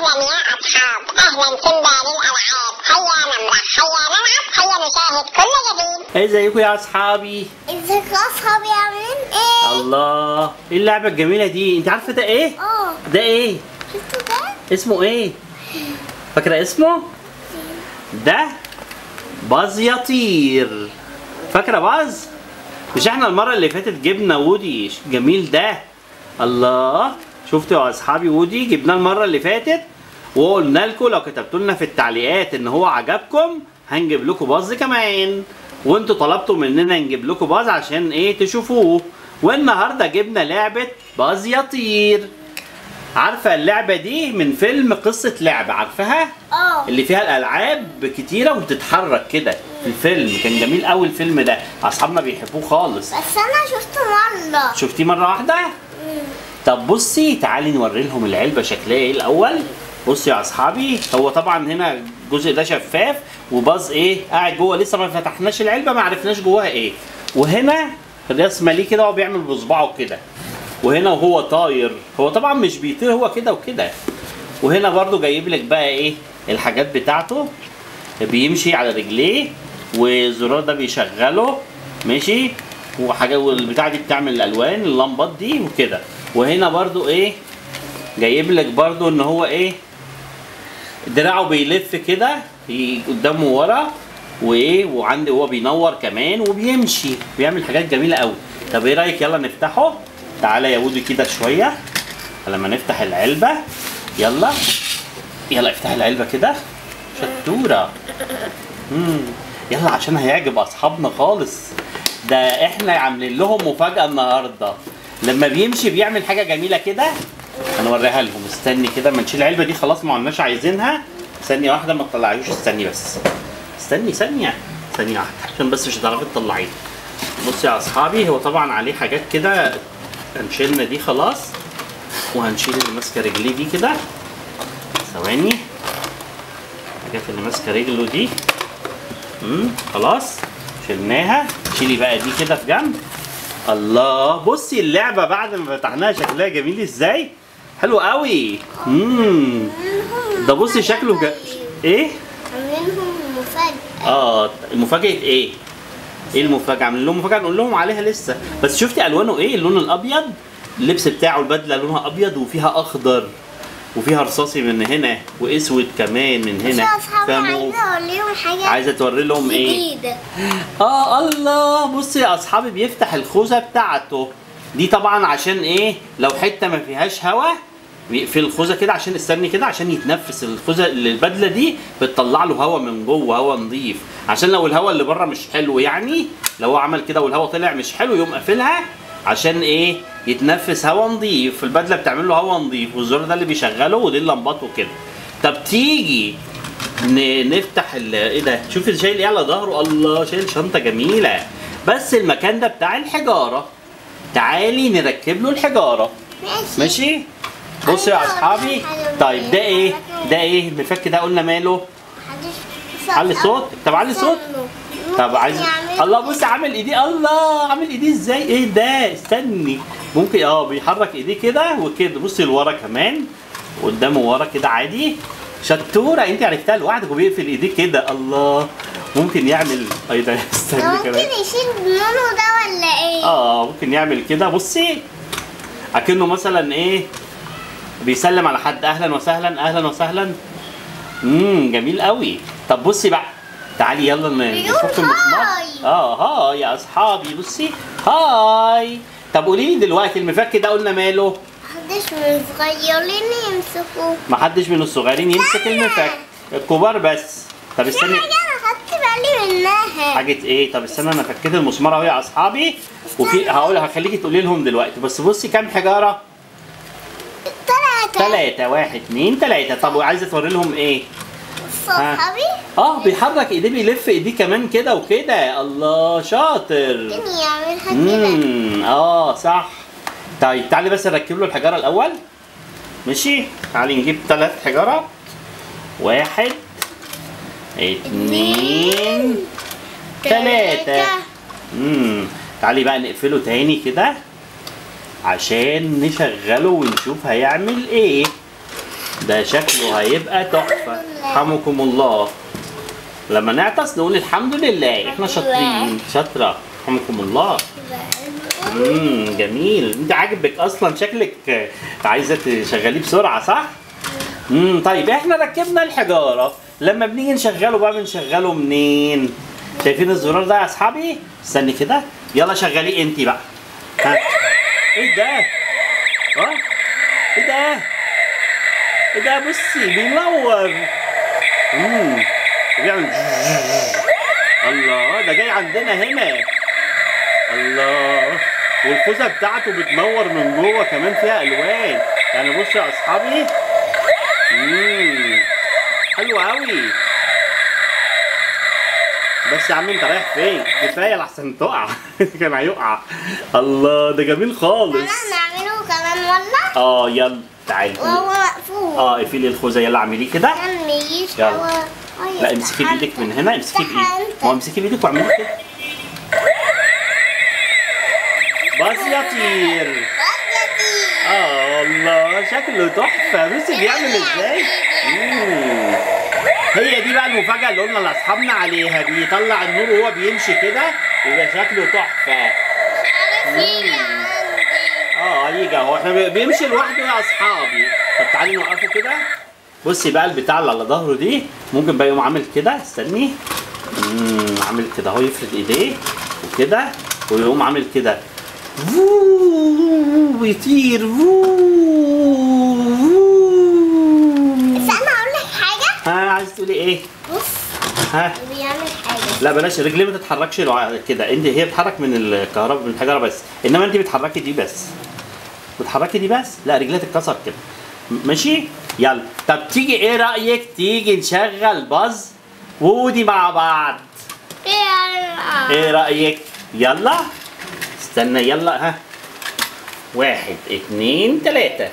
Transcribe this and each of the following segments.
أهلا يا أصحاب أهلا سيمبا للألعاب هيا نمرح هيا نلعب هيا نشاهد كل جديد ازيكم يا اصحابي ازيك يا أصحابي عاملين إيه؟ الله ايه اللعبه الجميله دي انت عارفه ده ايه اه ده ايه شفتوا ده؟ اسمه ايه فاكره اسمه ده باز يطير فاكره باز مش احنا المره اللي فاتت جبنا وودي جميل ده الله شفتوا يا اصحابي وودي جبناه المره اللي فاتت وقلنا لكم لو كتبتوا لنا في التعليقات ان هو عجبكم هنجيب لكم باز كمان وانتوا طلبتوا مننا نجيب لكم باز عشان ايه تشوفوه والنهارده جبنا لعبه باز يطير عارفه اللعبه دي من فيلم قصه لعبه عارفاها اه اللي فيها الالعاب كتيره وبتتحرك كده في الفيلم كان جميل قوي الفيلم ده اصحابنا بيحبوه خالص بس أنا شفته مرة شفتيه مره واحده طب بصي تعالي نوري لهم العلبه شكلها ايه الاول بصي يا اصحابي هو طبعا هنا الجزء ده شفاف وباز ايه قاعد جوه لسه ما فتحناش العلبه ما عرفناش جواها ايه وهنا الرسمه ليه كده هو بيعمل بصباعه كده وهنا وهو طاير هو طبعا مش بيطير هو كده وكده وهنا برضو جايب لك بقى ايه الحاجات بتاعته بيمشي على رجليه والزرار ده بيشغله ماشي وحاجه والبتاعه دي بتعمل الالوان اللمبات دي وكده وهنا برضو ايه جايب لك برضو ان هو ايه دراعه بيلف كده ي- قدامه ورا وايه وعندي هو بينور كمان وبيمشي بيعمل حاجات جميله قوي طب ايه رايك يلا نفتحه تعالى يا ودي كده شويه لما نفتح العلبه يلا يلا افتح العلبه كده شطوره امم يلا عشان هيعجب اصحابنا خالص ده احنا عاملين لهم مفاجاه النهارده لما بيمشي بيعمل حاجه جميله كده هنوريها لهم استني كده ما نشيل العلبه دي خلاص ما عدناش عايزينها ثانيه واحده ما تطلعيوش استني بس استني ثانيه ثانيه واحده عشان بس مش هتعرفي تطلعيه بصي يا اصحابي هو طبعا عليه حاجات كده هنشيلنا دي خلاص وهنشيل اللي ماسكه رجليه دي كده ثواني الحاجات اللي ماسكه رجله دي امم خلاص شلناها شيلي بقى دي كده في جنب الله بصي اللعبه بعد ما فتحناها شكلها جميل ازاي حلو قوي امم ده بصي شكله جا... ايه عاملينهم مفاجأة اه مفاجاه ايه ايه المفاجاه عاملين لهم مفاجاه نقول لهم عليها لسه بس شفتي الوانه ايه اللون الابيض اللبس بتاعه البدله لونها ابيض وفيها اخضر وفيها رصاصي من هنا واسود كمان من بس هنا يا أصحابي فمو- عايزة أوريهم حاجة عايزه توري لهم ايه جديدة اه الله بصي يا اصحابي بيفتح الخوذه بتاعته دي طبعا عشان ايه لو حته ما فيهاش هواء في الخوذه كده عشان استني كده عشان يتنفس الخوذه اللي البدله دي بتطلع له هواء من جوه هواء نظيف عشان لو الهواء اللي بره مش حلو يعني لو هو عمل كده والهواء طلع مش حلو يقوم قافلها عشان ايه يتنفس هواء نظيف البدله بتعمل له هواء نظيف والزرار ده اللي بيشغله ودي اللمبات وكده طب تيجي ن- نفتح ال- ايه ده شوف شايل ايه على ظهره الله شايل شنطه جميله بس المكان ده بتاع الحجاره تعالي نركب له الحجاره ماشي ماشي بصوا يا اصحابي طيب ده ايه ده ايه المفك ده قلنا ماله محدش علي صوت طب علي صوت طب عايز الله بص عامل ايديه الله عامل ايديه ازاي ايه ده استني ممكن اه بيحرك ايديه كده وكده بصي لورا كمان قدامه ورا كده عادي شطوره انت عرفتها لوحدك وبيقفل ايديه كده الله ممكن يعمل ايه ده استني ممكن كمان يشيل لونه ده ولا ايه؟ اه ممكن يعمل كده بصي اكنه مثلا ايه بيسلم على حد اهلا وسهلا اهلا وسهلا امم جميل قوي طب بصي بقى تعالي يلا ن- بيقول نفك المسمار هاي. اه هاي يا اصحابي بصي هاي طب قولي لي دلوقتي المفك ده قلنا ماله محدش من الصغيرين يمسكوه محدش من الصغيرين يمسك المفك الكبار بس طب في استني حاجة أنا خدت بالي منها حاجة ايه؟ طب استنى انا فكيت المسمار اهو يا اصحابي وفي هقول هخليكي تقولي لهم دلوقتي بس بصي كام حجارة؟ تلاتة تلاتة واحد اتنين تلاتة طب وعايزة توري لهم ايه؟ صحابي اه بيحرك ايديه بيلف ايديه كمان كده وكده الله شاطر ممكن يعملها كده امم اه صح طيب تعالي بس نركب له الحجارة الأول ماشي تعالي نجيب ثلاث حجارة واحد اتنين تلاتة امم تعالي بقى نقفله تاني كده عشان نشغله ونشوف هيعمل ايه ده شكله هيبقى تحفه رحمكم الله لما نعطس نقول الحمد لله احنا شاطرين شاطره رحمكم الله امم جميل انت عاجبك اصلا شكلك عايزه تشغليه بسرعه صح امم طيب احنا ركبنا الحجاره لما بنيجي نشغله بقى بنشغله منين شايفين الزرار ده يا اصحابي استني كده يلا شغليه انت بقى ها ايه ده اه ايه ده ايه ده بصي بينور امم بيعمل الله ده جاي عندنا هنا الله والخوذه بتاعته بتنور من جوه كمان فيها الوان يعني بصوا يا اصحابي امم حلو قوي بس يا عم انت رايح فين كفايه لحسن تقع كان هيقع الله ده جميل خالص انا نعمله كمان والله اه يلا تعالي وهو مقفول اه اقفلي الخوذه يلا اعمليه كده عشان ما يجيش يلا. هوا آه، لا امسكي يفتح بايدك من هنا امسكي افتح بايدك انت. ما هو امسكي بايدك واعملي كده بس يطير بس يا تيجي. اه الله شكله تحفه بصي بيعمل ازاي مم. هي دي بقى المفاجاه اللي قلنا لاصحابنا عليها بيطلع النور وهو بيمشي كده يبقى شكله تحفه عارف يجي عندي اه هيجي اهو احنا بي- بيمشي لوحده يا اصحابي طب تعالي نوقفه كده بصي بقى البتاع اللي على ظهره دي ممكن بقى يقوم عامل كده استني امم عامل كده اهو يفرد ايديه وكده ويقوم عامل كده فوو ويطير فوو بس انا اقول لك حاجه ها عايز تقولي ايه؟ بص ها بيعمل حاجه لا بلاش رجلي ما تتحركش لو- كده انت هي بتتحرك من الكهرباء من الحجاره بس انما انت بتحركي دي بس بتحركي دي بس لا رجلها تتكسر كده م- ماشي يلا طب تيجي ايه رايك تيجي نشغل باز وودي مع بعض يلا ايه رايك يلا استنى يلا ها واحد اتنين تلاتة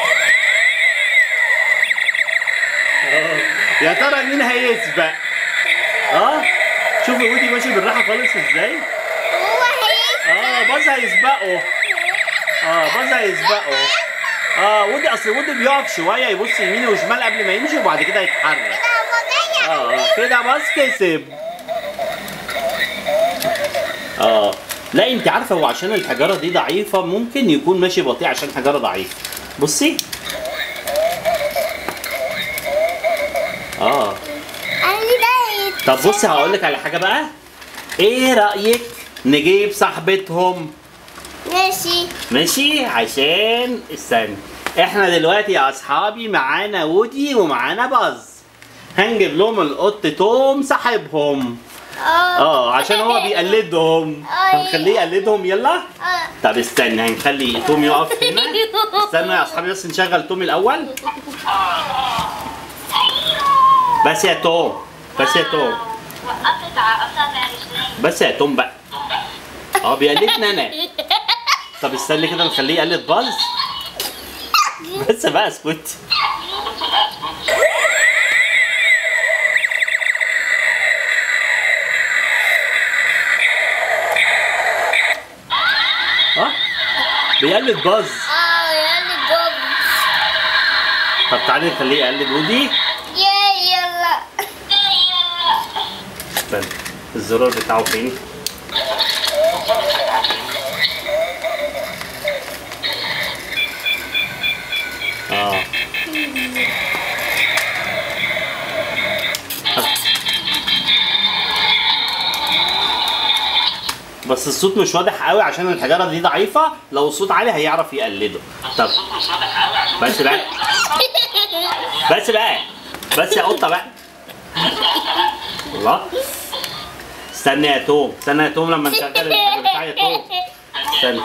آه، يا ترى مين هيسبق اه شوفوا ودي ماشي بالراحه خالص ازاي هو هيك اه باز هيسبقه اه باز هيسبقه اه ودي اصل ودي بيقف شويه يبص يمين وشمال قبل ما يمشي وبعد كده يتحرك ده هو جاي اه كده باز كسب اه لا انت عارفه هو عشان الحجاره دي ضعيفه ممكن يكون ماشي بطيء عشان الحجاره ضعيفه بصي اه قال لي ده يت- طب بصي هقول لك على حاجه بقى ايه رايك نجيب صاحبتهم ماشي ماشي عشان استنى احنا دلوقتي يا اصحابي معانا وودي ومعانا باز هنجيب لهم القط توم صاحبهم اه عشان هو بيقلدهم هنخليه يقلدهم يلا اه طب استنى هنخلي توم يقف هنا استنى يا اصحابي بس نشغل توم الاول بس يا توم بس يا توم وقفت على أصابع رجلي بس يا توم بقى اه بيقلدنا انا طب استنى كده نخليه يقلد باز بس بقى اسكت ها بيقلد باز اه يلا جوب طب تعالي نخليه يقلد ودي يا يلا استنى الزرار بتاعه فين اه بس الصوت مش واضح قوي عشان الحجاره دي ضعيفه لو الصوت عالي هيعرف يقلده طب بس بقى بس بقى بس يا قطه بقى الله استنى يا توم استنى يا توم لما نشغل الحاجه بتاع يا توم استنى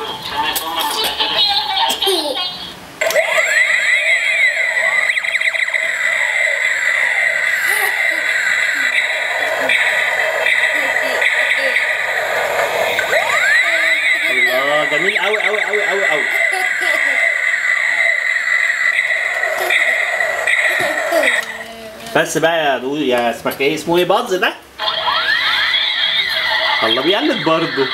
الله جميل قوي قوي قوي قوي قوي بس بقى يا دو يا اسمك ايه اسمه ايه باز ده الله بيقلد برضه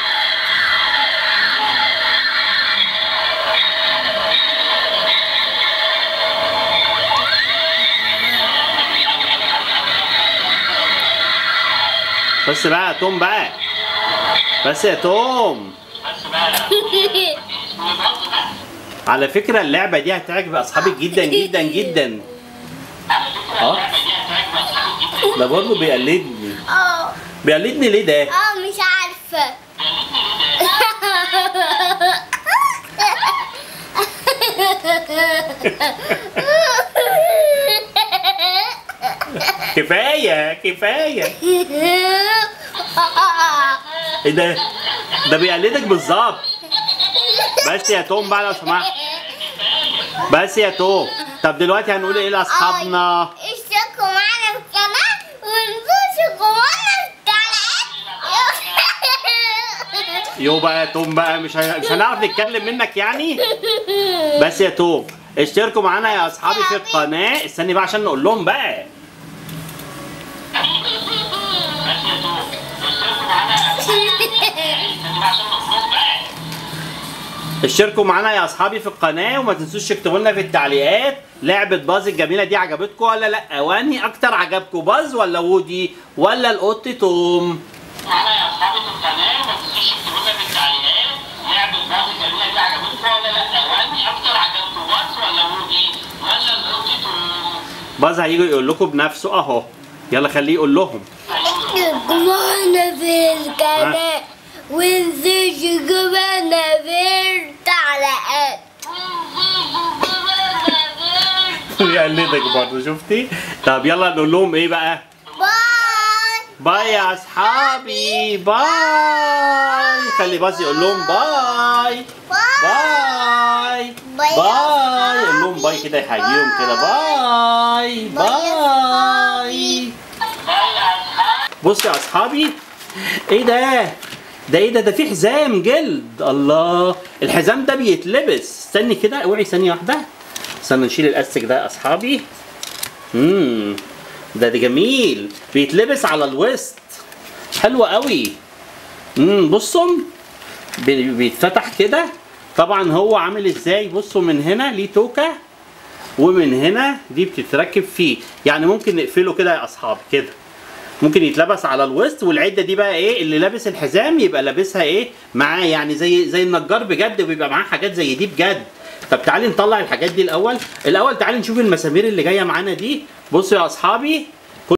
بس بقى يا توم بقى بس يا توم على فكرة اللعبة دي هتعجب أصحابك جدا جدا جدا اه ده برضه بيقلدني اه بيقلدني ليه ده؟ اه مش عارفة كفاية كفاية ايه ده؟ ده بيقلدك بالظبط بس يا توم بقى لو سمحت بس يا توم طب دلوقتي هنقول ايه لاصحابنا؟ اشتركوا معانا في القناة وانزلوا معانا في القناة يو بقى يا توم بقى مش ه- مش هنعرف نتكلم منك يعني بس يا توم اشتركوا معانا يا اصحابي في القناه استني بقى عشان نقول لهم بقى اشتركوا معانا يا اصحابي في القناه وما تنسوش تكتبوا لنا في التعليقات لعبه باز الجميله دي عجبتكم ولا لا وانهي اكتر عجبكم باز ولا وودي ولا القط توم معانا يا اصحابي في القناه ما تنسوش تكتبوا لنا في التعليقات لعبه باظ الجميله دي عجبتكم ولا لا وانهي اكتر عجبكم باظ ولا وودي ولا القطط باز هيجي يقول لكم بنفسه اهو يلا خليه يقول لهم اشتركوا معانا في القناة وانزلوا معانا في التعليقات بيقلدك برضه شفتي طب يلا نقول لهم ايه بقى باي باي يا اصحابي باي خلي باز يقول لهم باي باي باي يا باي يقول لهم باي كده يحييهم كده باي باي بص يا اصحابي ايه ده ده ايه ده ده في حزام جلد الله الحزام ده بيتلبس استني كده اوعي ثانيه واحده استنى نشيل الاستك ده يا اصحابي امم ده ده جميل بيتلبس على الوسط حلو قوي امم بصوا بي- بيتفتح كده طبعا هو عامل ازاي بصوا من هنا ليه توكه ومن هنا دي بتتركب فيه يعني ممكن نقفله كده يا اصحابي كده ممكن يتلبس على الوسط والعده دي بقى ايه اللي لابس الحزام يبقى لابسها ايه معاه يعني زي زي النجار بجد وبيبقى معاه حاجات زي دي بجد طب تعالي نطلع الحاجات دي الاول الاول تعالي نشوف المسامير اللي جايه معانا دي بصوا يا اصحابي